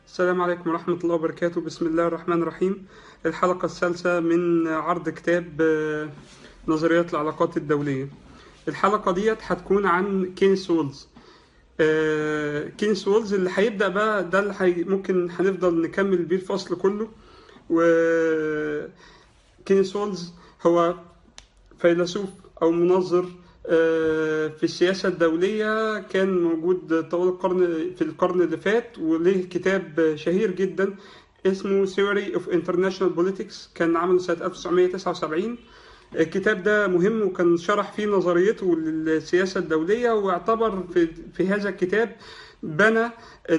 السلام عليكم ورحمة الله وبركاته بسم الله الرحمن الرحيم الحلقة الثالثة من عرض كتاب آه، نظريات العلاقات الدولية الحلقة ديت هتكون عن كينيس وولز آه، كينيس وولز اللي هيبدأ بقى ده اللي هي ممكن هنفضل نكمل بيه الفصل كله و كينيس وولز هو فيلسوف أو منظر آه، في السياسة الدولية كان موجود طوال القرن في القرن اللي فات وليه كتاب شهير جدا اسمه Theory of International Politics كان عمله سنة 1979 الكتاب ده مهم وكان شرح فيه نظريته للسياسة الدولية واعتبر في, في هذا الكتاب بنى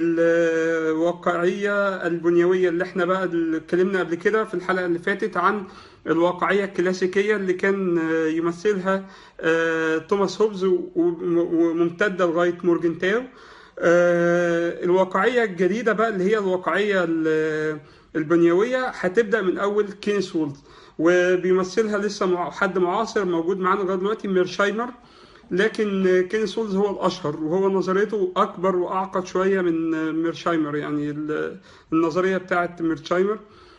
الواقعية البنيوية اللي احنا بقى اللي اتكلمنا قبل كده في الحلقة اللي فاتت عن الواقعية الكلاسيكية اللي كان يمثلها آه، توماس هوبز و- وممتدة لغاية مورجنتاو آه، الواقعية الجديدة بقى اللي هي الواقعية ال- البنيوية هتبدأ من أول كينيس وولد وبيمثلها لسه مع- حد معاصر موجود معانا لغاية دلوقتي ميرشايمر لكن كينيس وولز هو الأشهر وهو نظريته أكبر وأعقد شوية من ميرشايمر يعني ال- النظرية بتاعت ميرشايمر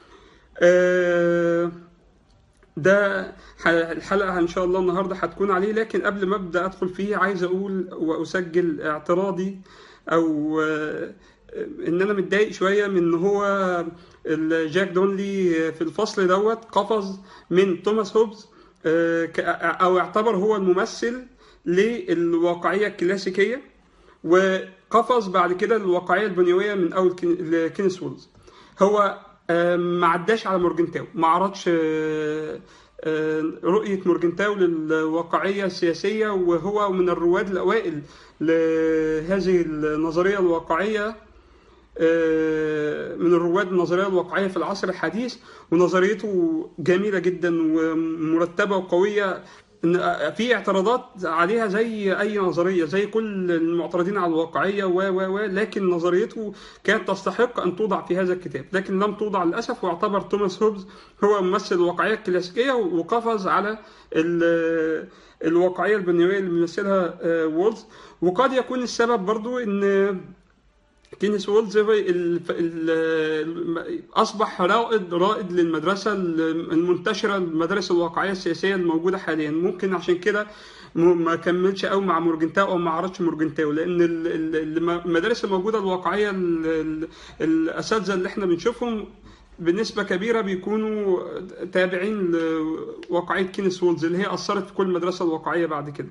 آه، ده ح- الحلقة إن شاء الله النهاردة هتكون عليه لكن قبل ما أبدأ أدخل فيه عايز أقول وأسجل اعتراضي أو آه، إن أنا متضايق شوية من إن هو ال- جاك دونلي في الفصل دوت قفز من توماس هوبز آه، ك- أو اعتبر هو الممثل للواقعية الكلاسيكية وقفز بعد كده الواقعية البنيوية من أول كين- كينيس وولز هو آه، ما عداش على مورجنتاو ما عرضش آه، آه، رؤية مورجنتاو للواقعية السياسية وهو من الرواد الأوائل لهذه النظرية الواقعية آه، من الرواد النظرية الواقعية في العصر الحديث ونظريته جميلة جدا ومرتبة وقوية إن في اعتراضات عليها زي اي نظريه زي كل المعترضين على الواقعيه و و و لكن نظريته كانت تستحق ان توضع في هذا الكتاب لكن لم توضع للاسف واعتبر توماس هوبز هو ممثل الواقعيه الكلاسيكيه وقفز على ال- الواقعيه البنيويه اللي بيمثلها آه، وولز وقد يكون السبب برضو ان كينيس وولز هو ال- ال- اصبح رائد رائد للمدرسه المنتشره المدارس الواقعيه السياسيه الموجوده حاليا ممكن عشان كده م- ما كملش قوي مع مورجنتاو او ما عرضش مورجنتاو لان ال- ال- الم- المدارس الموجوده الواقعيه ال- ال- الاساتذه اللي احنا بنشوفهم بنسبة كبيرة بيكونوا تابعين لواقعية كينيس وولز اللي هي أثرت في كل المدرسة الواقعية بعد كده.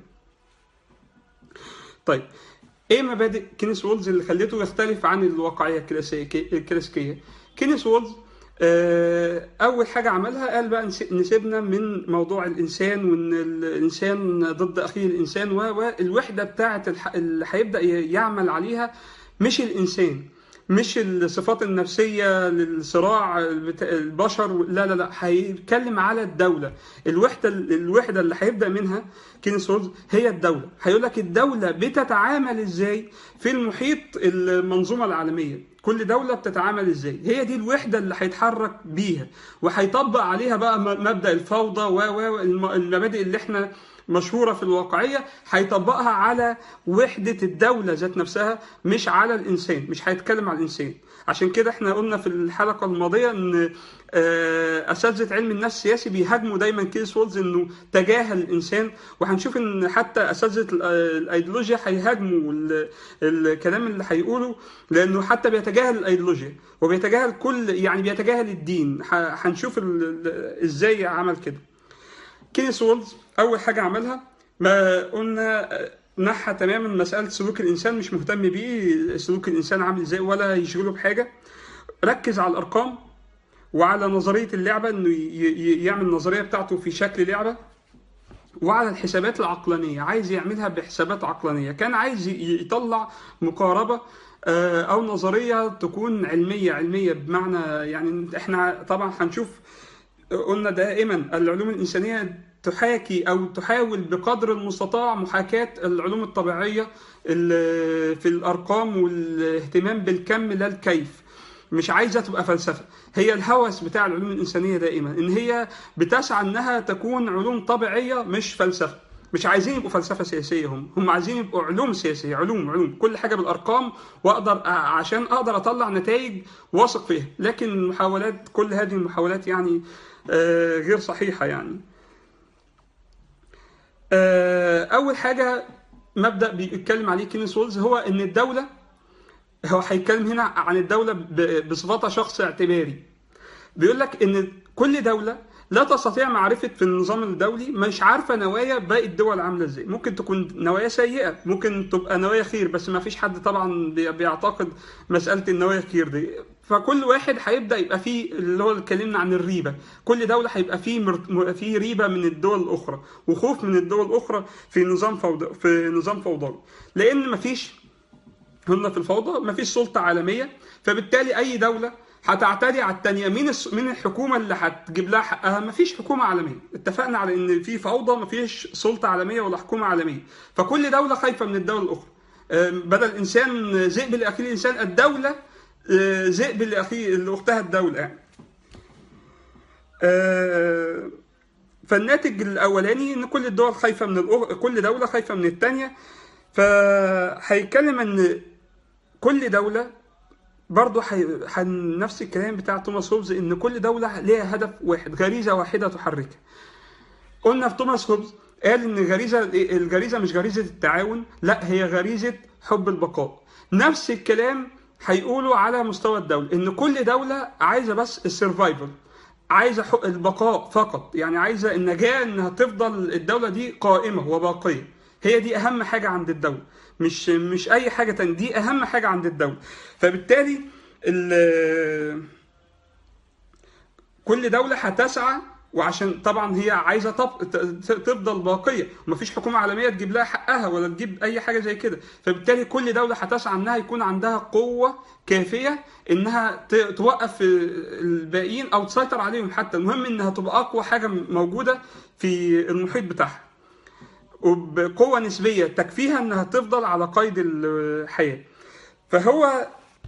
طيب ايه مبادئ كينيس وولز اللي خلته يختلف عن الواقعيه الكلاسيكيه الكلاسيكيه كينيس وولز آه، اول حاجه عملها قال بقى نس- نسيبنا من موضوع الانسان وان الانسان ضد اخيه الانسان و- والوحده بتاعه الح- اللي هيبدا ي- يعمل عليها مش الانسان مش الصفات النفسية للصراع بتاع البشر لا لا لا هيتكلم على الدولة الوحدة الوحدة اللي هيبدأ منها كينيس وولز هي الدولة هيقول لك الدولة بتتعامل ازاي في المحيط المنظومة العالمية كل دولة بتتعامل ازاي هي دي الوحدة اللي هيتحرك بيها وهيطبق عليها بقى م- مبدأ الفوضى و و الم- المبادئ اللي احنا مشهورة في الواقعية هيطبقها على وحدة الدولة ذات نفسها مش على الإنسان مش هيتكلم على الإنسان عشان كده احنا قلنا في الحلقة الماضية ان آه، أساتذة علم النفس السياسي بيهاجموا دايما كيس وولز انه تجاهل الإنسان وهنشوف ان حتى أساتذة ال- آه، الأيديولوجيا هيهاجموا ال- الكلام اللي هيقوله لأنه حتى بيتجاهل الأيديولوجيا وبيتجاهل كل يعني بيتجاهل الدين ه- هنشوف ال- ال- ازاي عمل كده كينيس وولز اول حاجه عملها ما قلنا آه، نحى تماما مساله سلوك الانسان مش مهتم بيه سلوك الانسان عامل ازاي ولا يشغله بحاجه ركز على الارقام وعلى نظريه اللعبه انه ي- ي- يعمل النظريه بتاعته في شكل لعبه وعلى الحسابات العقلانية عايز يعملها بحسابات عقلانية كان عايز ي- يطلع مقاربة آه، أو نظرية تكون علمية علمية بمعنى يعني احنا طبعا هنشوف قلنا دائما العلوم الإنسانية تحاكي أو تحاول بقدر المستطاع محاكاة العلوم الطبيعية ال- في الأرقام والاهتمام بالكم لا الكيف مش عايزه تبقى فلسفه هي الهوس بتاع العلوم الانسانيه دائما ان هي بتسعى انها تكون علوم طبيعيه مش فلسفه مش عايزين يبقوا فلسفه سياسيه هم هم عايزين يبقوا علوم سياسيه علوم علوم كل حاجه بالارقام واقدر عشان اقدر اطلع نتائج واثق فيها لكن المحاولات كل هذه المحاولات يعني غير صحيحه يعني اول حاجه مبدا بيتكلم عليه كينيس وولز هو ان الدوله هو هيتكلم هنا عن الدوله بصفتها شخص اعتباري بيقول لك ان كل دوله لا تستطيع معرفة في النظام الدولي مش عارفة نوايا باقي الدول عاملة ازاي ممكن تكون نوايا سيئة ممكن تبقى نوايا خير بس ما فيش حد طبعا بيعتقد مسألة النوايا خير دي فكل واحد هيبدا يبقى فيه اللي هو اتكلمنا عن الريبه كل دوله هيبقى فيه مر... فيه ريبه من الدول الاخرى وخوف من الدول الاخرى في نظام فوضى في نظام فوضوي لان مفيش هنا في الفوضى مفيش سلطه عالميه فبالتالي اي دوله هتعتدي على الثانيه مين الس... مين الحكومه اللي هتجيب لها حقها مفيش حكومه عالميه اتفقنا على ان في فوضى مفيش سلطه عالميه ولا حكومه عالميه فكل دوله خايفه من الدوله الاخرى بدل انسان ذئب لاخيه الانسان الدوله ذئب لاخيه لاختها الدوله يعني فالناتج الاولاني ان كل الدول خايفه من الأخ... كل دوله خايفه من الثانيه فهيتكلم ان كل دوله برضه حي... نفس الكلام بتاع توماس هوبز ان كل دوله ليها هدف واحد غريزه واحده تحركها قلنا في توماس هوبز قال ان غريزه الغريزه مش غريزه التعاون لا هي غريزه حب البقاء نفس الكلام هيقولوا على مستوى الدولة إن كل دولة عايزة بس السرفايفل عايزة البقاء فقط يعني عايزة النجاة إنها تفضل الدولة دي قائمة وباقية هي دي أهم حاجة عند الدولة مش مش أي حاجة تانية دي أهم حاجة عند الدولة فبالتالي كل دولة هتسعى وعشان طبعا هي عايزه تفضل باقيه ومفيش حكومه عالميه تجيب لها حقها ولا تجيب اي حاجه زي كده فبالتالي كل دوله هتسعى انها يكون عندها قوه كافيه انها توقف الباقيين او تسيطر عليهم حتى المهم انها تبقى اقوى حاجه موجوده في المحيط بتاعها وبقوه نسبيه تكفيها انها تفضل على قيد الحياه فهو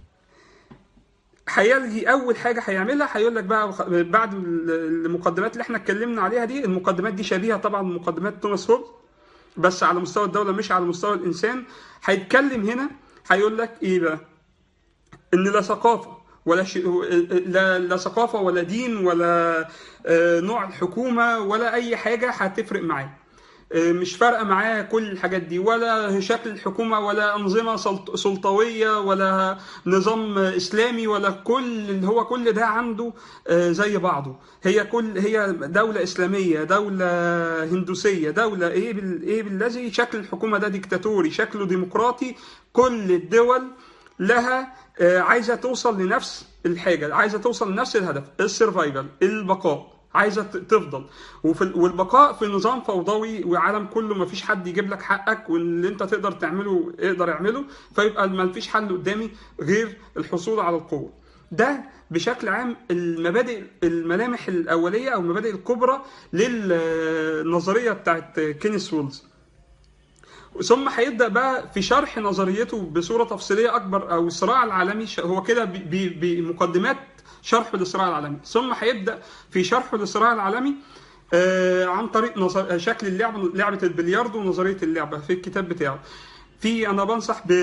هيلغي اول حاجه هيعملها هيقول لك بقى بعد المقدمات اللي احنا اتكلمنا عليها دي المقدمات دي شبيهه طبعا بمقدمات توماس هوبز بس على مستوى الدوله مش على مستوى الانسان هيتكلم هنا هيقول لك ايه بقى ان لا ثقافه ولا ش... لا لا ثقافه ولا دين ولا نوع الحكومه ولا اي حاجه هتفرق معاه مش فارقه معاه كل الحاجات دي ولا شكل الحكومه ولا انظمه سلطويه ولا نظام اسلامي ولا كل اللي هو كل ده عنده زي بعضه هي كل هي دوله اسلاميه دوله هندوسيه دوله ايه بال ايه بالذي شكل الحكومه ده ديكتاتوري شكله ديمقراطي كل الدول لها عايزه توصل لنفس الحاجه عايزه توصل لنفس الهدف السرفايفل البقاء عايزه تفضل وفي والبقاء في نظام فوضوي وعالم كله ما فيش حد يجيب لك حقك واللي انت تقدر تعمله اقدر اعمله فيبقى ما فيش حل قدامي غير الحصول على القوه ده بشكل عام المبادئ الملامح الاوليه او المبادئ الكبرى للنظريه بتاعت كينيس وولز ثم هيبدا بقى في شرح نظريته بصوره تفصيليه اكبر او الصراع العالمي هو كده بمقدمات شرح للصراع العالمي ثم هيبدا في شرحه للصراع العالمي آه عن طريق نظر... شكل اللعبه لعبه البلياردو ونظريه اللعبه في الكتاب بتاعه في انا بنصح ب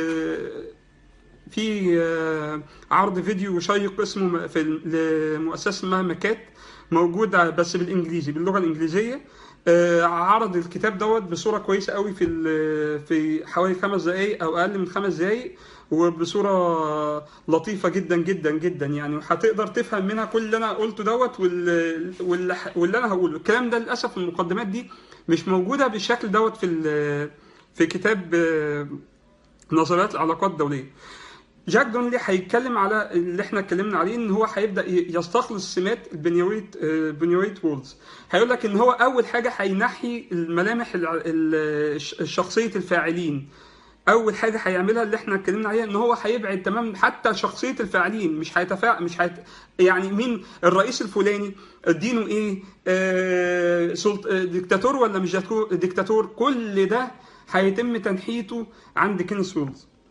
في آه عرض فيديو شيق اسمه في لمؤسسه اسمها مكات موجود بس بالانجليزي باللغه الانجليزيه آه عرض الكتاب دوت بصوره كويسه قوي في في حوالي خمس دقائق او اقل من خمس دقائق وبصوره لطيفه جدا جدا جدا يعني هتقدر تفهم منها كل اللي انا قلته دوت واللي, واللي انا هقوله الكلام ده للاسف المقدمات دي مش موجوده بالشكل دوت في في كتاب نظريات العلاقات الدوليه جاك دونلي هيتكلم على اللي احنا اتكلمنا عليه ان هو هيبدا يستخلص سمات البنيويت بنيويت وولز هيقول لك ان هو اول حاجه هينحي الملامح شخصيه الفاعلين اول حاجه هيعملها اللي احنا اتكلمنا عليها ان هو هيبعد تماما حتى شخصيه الفاعلين مش هيتفاعل مش هيت... يعني مين الرئيس الفلاني دينه ايه آه... سلط... ديكتاتور ولا مش ديكتاتور كل ده هيتم تنحيته عند كينيس ويلز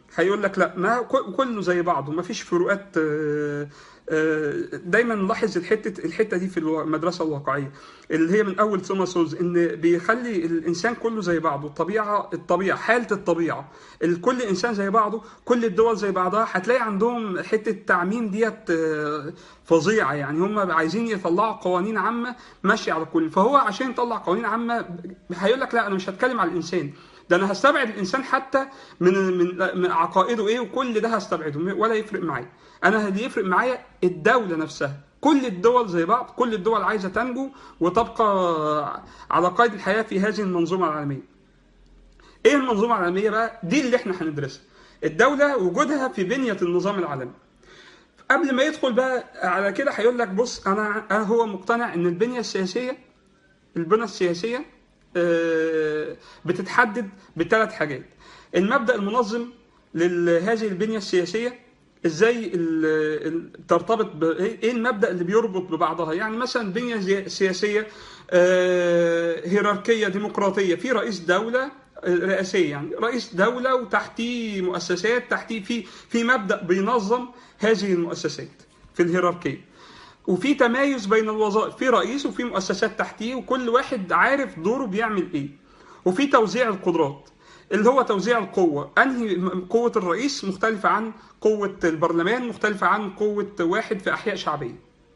هيقول لك لا ما ك- كله زي بعضه ما فيش فروقات آه، آه، دايما نلاحظ الحته الحته دي في الوا- المدرسه الواقعيه اللي هي من اول توماس هولز ان بيخلي الانسان كله زي بعضه الطبيعه الطبيعه حاله الطبيعه ال- كل انسان زي بعضه كل الدول زي بعضها هتلاقي عندهم حته التعميم ديت آه، فظيعه يعني هم عايزين يطلعوا قوانين عامه ماشيه على الكل فهو عشان يطلع قوانين عامه هيقول لك لا انا مش هتكلم على الانسان ده انا هستبعد الانسان حتى من من, من عقائده ايه وكل ده هستبعده ولا يفرق معايا انا اللي يفرق معايا الدوله نفسها كل الدول زي بعض كل الدول عايزه تنجو وتبقى على قيد الحياه في هذه المنظومه العالميه ايه المنظومه العالميه بقى دي اللي احنا هندرسها الدوله وجودها في بنيه النظام العالمي قبل ما يدخل بقى على كده هيقول لك بص انا انا هو مقتنع ان البنيه السياسيه البنى السياسيه آه، بتتحدد بثلاث حاجات المبدا المنظم لهذه البنيه السياسيه ازاي ال- ال- ترتبط ب- ايه إيه المبدا اللي بيربط ببعضها يعني مثلا بنيه زي- سياسيه آه، هيراركيه ديمقراطيه في رئيس دوله آه، رئاسيه يعني رئيس دوله وتحتيه مؤسسات تحتيه في في مبدا بينظم هذه المؤسسات في الهيراركيه وفي تمايز بين الوظائف في رئيس وفي مؤسسات تحتيه وكل واحد عارف دوره بيعمل ايه وفي توزيع القدرات اللي هو توزيع القوة أنهي قوة الرئيس مختلفة عن قوة البرلمان مختلفة عن قوة واحد في أحياء شعبية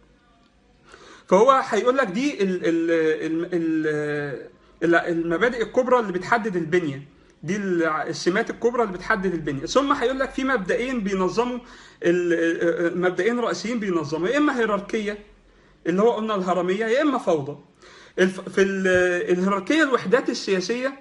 فهو هيقول لك دي ال ال ال ال المبادئ الكبرى اللي بتحدد البنية دي الع- السمات الكبرى اللي بتحدد البنية ثم هيقول لك في مبدئين بينظموا ال- مبدئين رئيسيين بينظموا يا إما هيراركية اللي هو قلنا الهرمية يا إما فوضى الف- في ال- الهيراركية الوحدات السياسية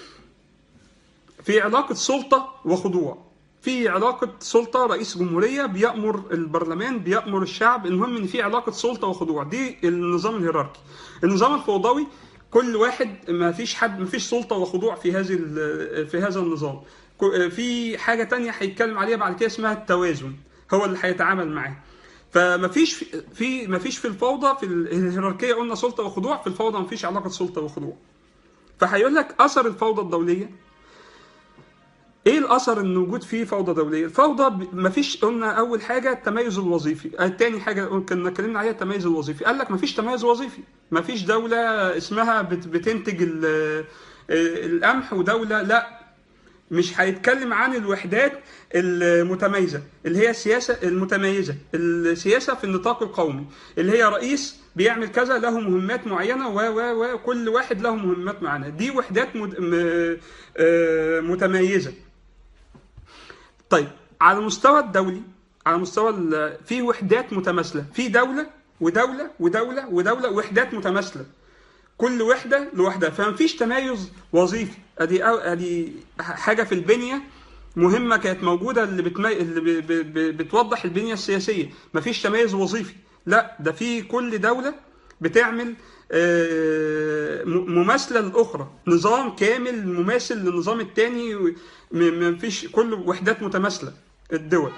في علاقة سلطة وخضوع في علاقة سلطة رئيس جمهورية بيأمر البرلمان بيأمر الشعب المهم ان في علاقة سلطة وخضوع دي النظام الهيراركي النظام الفوضوي كل واحد ما فيش حد ما فيش سلطة وخضوع في هذه ال- في هذا النظام ك- في حاجة تانية هيتكلم عليها بعد كده اسمها التوازن هو اللي هيتعامل معاه فما فيش في ما فيش في الفوضى في الهيراركية قلنا سلطة وخضوع في الفوضى ما فيش علاقة سلطة وخضوع فهيقول لك اثر الفوضى الدوليه ايه الاثر ان وجود فيه فوضى دوليه الفوضى ب- مفيش قلنا اول حاجه التميز الوظيفي آه، تاني حاجه كنا اتكلمنا عليها التميز الوظيفي قال لك مفيش تميز وظيفي مفيش دوله اسمها بت- بتنتج ال- آه، القمح ودوله لا مش هيتكلم عن الوحدات المتميزه اللي هي السياسه المتميزه السياسه في النطاق القومي اللي هي رئيس بيعمل كذا له مهمات معينه و و وكل واحد له مهمات معينه دي وحدات مد... م... آه، متميزه طيب على المستوى الدولي على مستوى ال... في وحدات متماثله في دوله ودوله ودوله ودوله وحدات متماثله كل وحده لوحدها فمفيش تمايز وظيفي ادي أو ادي حاجه في البنيه مهمه كانت موجوده اللي بتمي... اللي ب... ب... ب... بتوضح البنيه السياسيه مفيش تميز وظيفي لا ده في كل دوله بتعمل آه، م- مماثله للاخرى نظام كامل مماثل للنظام التاني و- م- مفيش كل وحدات متماثله الدول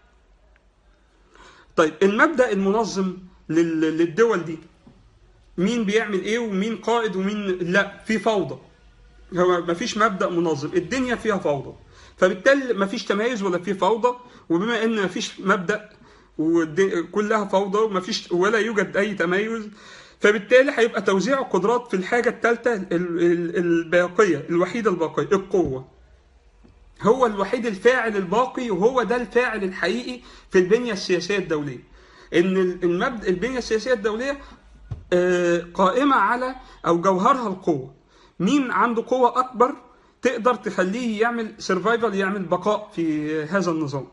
طيب المبدا المنظم لل... للدول دي مين بيعمل ايه ومين قائد ومين لا في فوضى هو مفيش مبدا منظم الدنيا فيها فوضى فبالتالي مفيش تميز ولا في فوضى وبما ان مفيش مبدا وكلها فوضى ومفيش ولا يوجد اي تميز فبالتالي هيبقى توزيع القدرات في الحاجه الثالثه الباقيه الوحيده الباقيه القوه هو الوحيد الفاعل الباقي وهو ده الفاعل الحقيقي في البنيه السياسيه الدوليه ان المبدا البنيه السياسيه الدوليه آه، قائمه على او جوهرها القوه مين عنده قوه اكبر تقدر تخليه يعمل سرفايفل يعمل بقاء في هذا النظام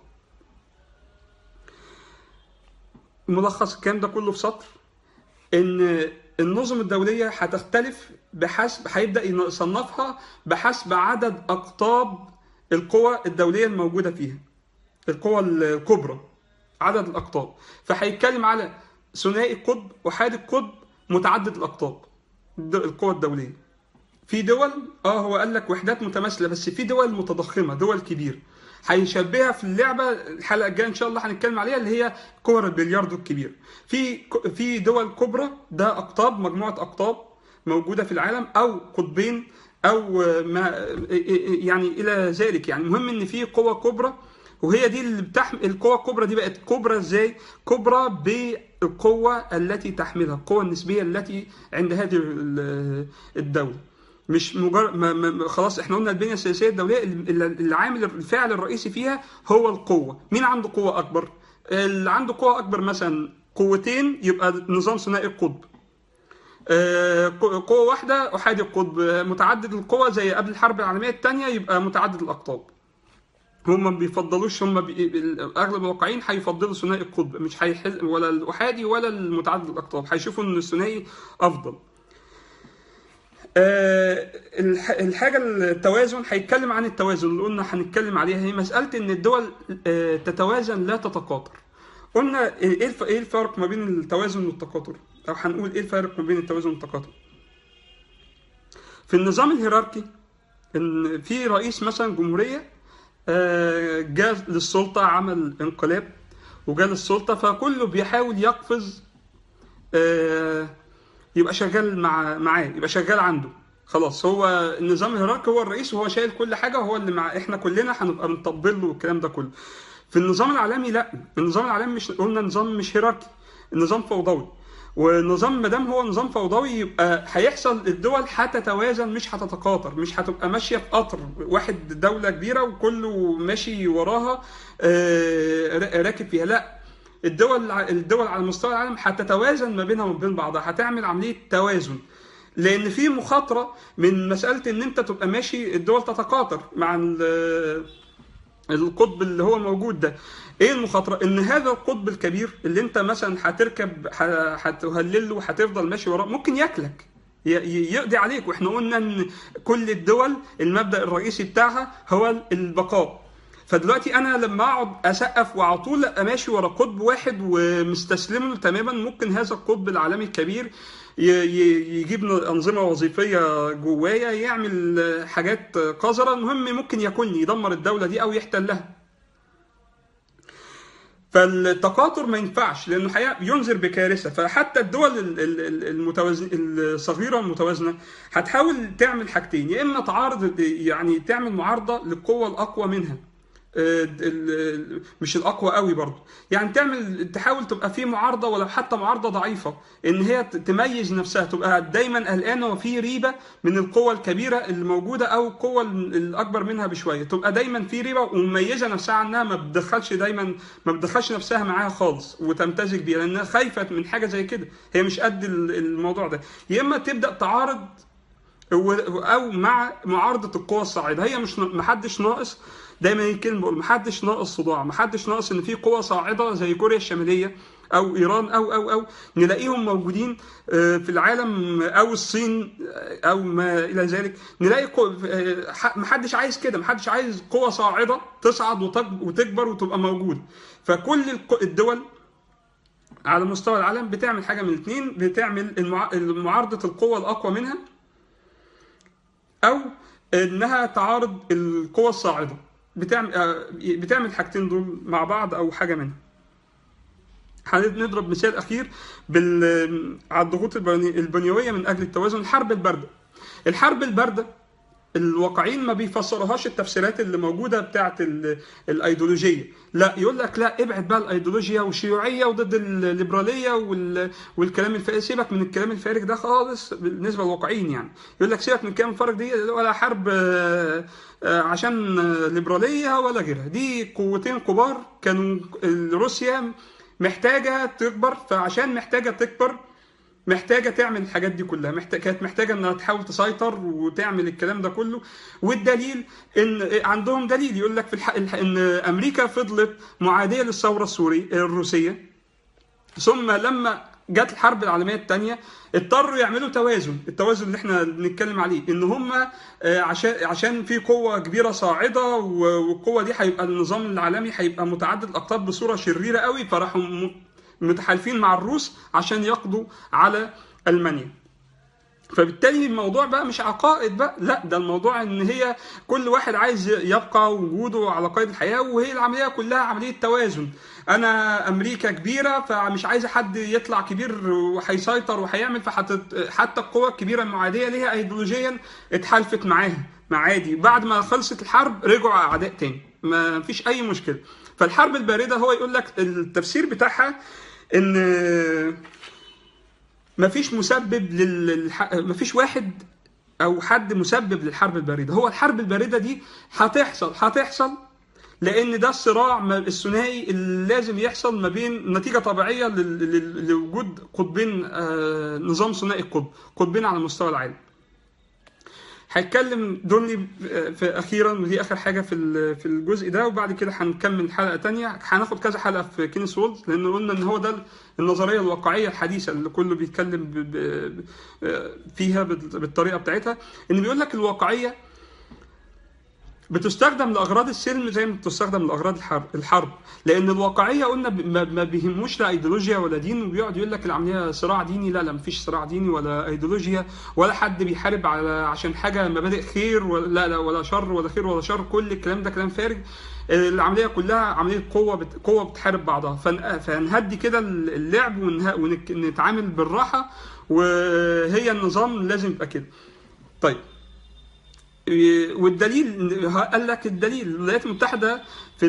ملخص الكلام ده كله في سطر ان النظم الدوليه هتختلف بحسب هيبدا يصنفها بحسب عدد اقطاب القوى الدوليه الموجوده فيها القوى الكبرى عدد الاقطاب فهيتكلم على ثنائي القطب احادي القطب متعدد الاقطاب الد- القوى الدوليه في دول اه هو قال لك وحدات متماثله بس في دول متضخمه دول كبيره هيشبهها في اللعبه الحلقه الجايه ان شاء الله هنتكلم عليها اللي هي كور البلياردو الكبيره في ك- في دول كبرى ده اقطاب مجموعه اقطاب موجوده في العالم او قطبين او ما يعني الى ذلك يعني المهم ان في قوه كبرى وهي دي اللي بتحمل القوه الكبرى دي بقت كبرى ازاي كبرى بالقوه التي تحملها القوه النسبيه التي عند هذه ال- الدوله مش مجرد ما ما خلاص احنا قلنا البنيه السياسيه الدوليه ال- العامل الفاعل الرئيسي فيها هو القوه مين عنده قوه اكبر اللي عنده قوه اكبر مثلا قوتين يبقى نظام ثنائي القطب آه، قوة واحدة أحادي القطب آه، متعدد القوى زي قبل الحرب العالمية الثانية يبقى متعدد الأقطاب هم ما بيفضلوش هم بي... اغلب الواقعين هيفضلوا ثنائي القطب مش هيحل ولا الاحادي ولا المتعدد الاقطاب هيشوفوا ان الثنائي افضل آه، الح- الحاجة التوازن هيتكلم عن التوازن اللي قلنا هنتكلم عليها هي مسألة إن الدول آه، تتوازن لا تتقاطر. قلنا إيه الف- إيه الفرق ما بين التوازن والتقاطر؟ أو هنقول إيه الفرق ما بين التوازن والتقاطر؟ في النظام الهيراركي إن في رئيس مثلا جمهورية آه، جاء للسلطة عمل انقلاب وجاء للسلطة فكله بيحاول يقفز آه، يبقى شغال مع معاه يبقى شغال عنده خلاص هو النظام الهيراركي هو الرئيس وهو شايل كل حاجه وهو اللي مع احنا كلنا هنبقى بنطبل له والكلام ده كله في النظام العالمي لا النظام العالمي مش قلنا نظام مش هيراركي النظام فوضوي والنظام ما دام هو نظام فوضوي يبقى هيحصل الدول هتتوازن مش هتتقاطر مش هتبقى ماشيه في قطر واحد دوله كبيره وكله ماشي وراها آه، راكب فيها لا الدول الدول على مستوى العالم هتتوازن ما بينها وما بين بعضها هتعمل عمليه توازن لان في مخاطره من مساله ان انت تبقى ماشي الدول تتقاطر مع ال- القطب اللي هو موجود ده ايه المخاطره ان هذا القطب الكبير اللي انت مثلا هتركب ه- هتهلله وهتفضل ماشي وراه ممكن ياكلك ي- ي- يقضي عليك واحنا قلنا ان كل الدول المبدا الرئيسي بتاعها هو البقاء فدلوقتي انا لما اقعد اسقف وعلى طول ابقى ماشي ورا قطب واحد ومستسلم له تماما ممكن هذا القطب العالمي الكبير ي- ي- يجيب انظمه وظيفيه جوايا يعمل حاجات قذره المهم ممكن ياكلني يدمر الدوله دي او يحتلها فالتقاطر ما ينفعش لانه حقيقة ينذر بكارثه فحتى الدول ال- ال- ال- المتوازن الصغيره المتوازنه هتحاول تعمل حاجتين يا اما تعارض يعني تعمل معارضه للقوه الاقوى منها آه، ال- ال- مش الاقوى قوي برضه يعني تعمل تحاول تبقى في معارضه ولو حتى معارضه ضعيفه ان هي ت- تميز نفسها تبقى دايما قلقانه وفي ريبه من القوه الكبيره اللي موجوده او القوه ال- الاكبر منها بشويه تبقى دايما في ريبه ومميزه نفسها عنها ما بتدخلش دايما ما بتدخلش نفسها معاها خالص وتمتزج بيها لانها خايفه من حاجه زي كده هي مش قد ال- الموضوع ده يا اما تبدا تعارض و- او مع معارضه القوى الصاعده هي مش محدش ناقص دايما هي كلمه بقول محدش ناقص صداع محدش ناقص ان في قوى صاعده زي كوريا الشماليه او ايران او او او نلاقيهم موجودين آه، في العالم او الصين آه، او ما الى ذلك نلاقي قو- آه، ح- محدش عايز كده محدش عايز قوى صاعده تصعد وتك- وتكبر وتبقى موجوده فكل الق- الدول على مستوى العالم بتعمل حاجه من الاثنين بتعمل المع- معارضه القوه الاقوى منها او انها تعارض القوى الصاعده بتعمل آه، بتعمل حاجتين دول مع بعض او حاجه منهم هنضرب مثال اخير بال على الضغوط البني- البنيويه من اجل التوازن الحرب البارده الحرب البارده الواقعين ما بيفسروهاش التفسيرات اللي موجوده بتاعت ال- الايديولوجيه لا يقول لك لا ابعد بقى الايديولوجيا والشيوعيه وضد الليبراليه وال... والكلام الفارغ سيبك من الكلام الفارغ ده خالص بالنسبه للواقعين يعني يقول لك سيبك من الكلام الفارغ دي ولا حرب آه، آه، عشان آه، ليبراليه ولا غيرها دي قوتين كبار كانوا روسيا محتاجه تكبر فعشان محتاجه تكبر محتاجه تعمل الحاجات دي كلها محتاجة كانت محتاجه انها تحاول تسيطر وتعمل الكلام ده كله والدليل ان عندهم دليل يقول لك في الح... الح- ان امريكا فضلت معاديه للثوره السوريه الروسيه ثم لما جت الحرب العالميه الثانيه اضطروا يعملوا توازن التوازن اللي احنا بنتكلم عليه ان هم آه، عشان عشان في قوه كبيره صاعده و- والقوه دي هيبقى النظام العالمي هيبقى متعدد الاقطاب بصوره شريره قوي فراحوا م- متحالفين مع الروس عشان يقضوا على المانيا فبالتالي الموضوع بقى مش عقائد بقى لا ده الموضوع ان هي كل واحد عايز يبقى وجوده على قيد الحياه وهي العمليه كلها عمليه توازن انا امريكا كبيره فمش عايزه حد يطلع كبير وهيسيطر وهيعمل فحتى حتى القوى الكبيره المعاديه ليها ايديولوجيا اتحالفت معاها ما عادي بعد ما خلصت الحرب رجعوا اعداء تاني ما فيش اي مشكله فالحرب البارده هو يقول لك التفسير بتاعها ان مفيش مسبب لل مفيش واحد او حد مسبب للحرب البارده هو الحرب البارده دي هتحصل هتحصل لان ده الصراع الثنائي اللي لازم يحصل ما بين نتيجه طبيعيه لوجود قطبين نظام ثنائي القطب قطبين على مستوى العالم هيتكلم دوني في اخيرا ودي اخر حاجه في في الجزء ده وبعد كده هنكمل حلقه تانية هناخد كذا حلقه في كينيس وولز لان قلنا ان هو ده النظريه الواقعيه الحديثه اللي كله بيتكلم فيها بالطريقه بتاعتها ان بيقول لك الواقعيه بتستخدم لاغراض السلم زي ما بتستخدم لاغراض الحرب الحرب لان الواقعيه قلنا ما بيهموش لا ايديولوجيا ولا دين وبيقعد يقول لك العمليه صراع ديني لا لا مفيش صراع ديني ولا ايديولوجيا ولا حد بيحارب على عشان حاجه مبادئ خير ولا لا لا ولا شر ولا خير ولا شر كل الكلام ده كلام فارغ العمليه كلها عمليه قوه بت... قوه بتحارب بعضها فن... فنهدي كده اللعب ونه... ونتعامل بالراحه وهي النظام لازم يبقى كده طيب والدليل قال لك الدليل الولايات المتحده في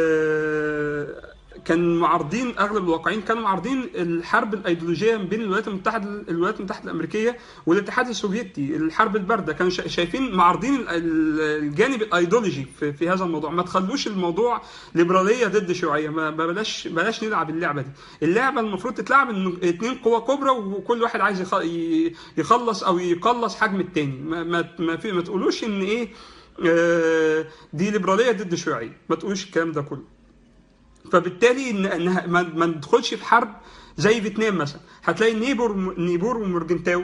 كان معارضين اغلب الواقعين كانوا معارضين الحرب الايديولوجيه بين الولايات المتحده الولايات المتحده الامريكيه والاتحاد السوفيتي الحرب البارده كانوا شايفين معارضين الجانب الايديولوجي في, في هذا الموضوع ما تخلوش الموضوع ليبراليه ضد شيوعيه ما بلاش بلاش نلعب اللعبه دي اللعبه المفروض تتلعب ان اثنين قوى كبرى وكل واحد عايز يخلص او يقلص حجم الثاني ما ما ما, في ما تقولوش ان ايه دي ليبراليه ضد شيوعيه ما تقولوش الكلام ده كله فبالتالي ان ما ندخلش في حرب زي فيتنام مثلا هتلاقي نيبور نيبور ومورجنتاو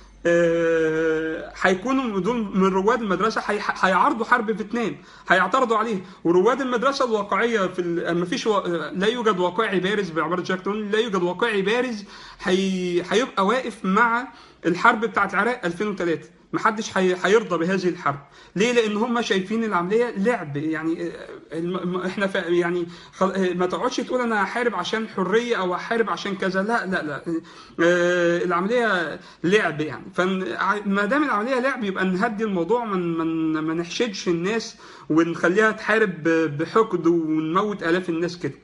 هيكونوا دول من رواد المدرسه هيعارضوا حرب فيتنام هيعترضوا عليه ورواد المدرسه الواقعيه في ما فيش و... لا يوجد واقعي بارز بعباره جاك تون لا يوجد واقعي بارز هي... هيبقى واقف مع الحرب بتاعت العراق 2003 محدش هيرضى بهذه الحرب ليه لان هم شايفين العمليه لعب يعني احنا يعني ما تقعدش تقول انا هحارب عشان حريه او هحارب عشان كذا لا لا لا العمليه لعب يعني فما دام العمليه لعب يبقى نهدي الموضوع من من ما نحشدش الناس ونخليها تحارب بحقد ونموت الاف الناس كده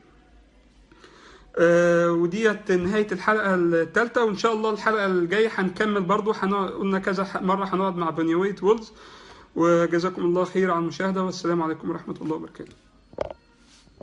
آه وديت نهايه الحلقه الثالثه وان شاء الله الحلقه الجايه هنكمل برضو قلنا كذا مره هنقعد مع بنيويت وولز وجزاكم الله خير على المشاهده والسلام عليكم ورحمه الله وبركاته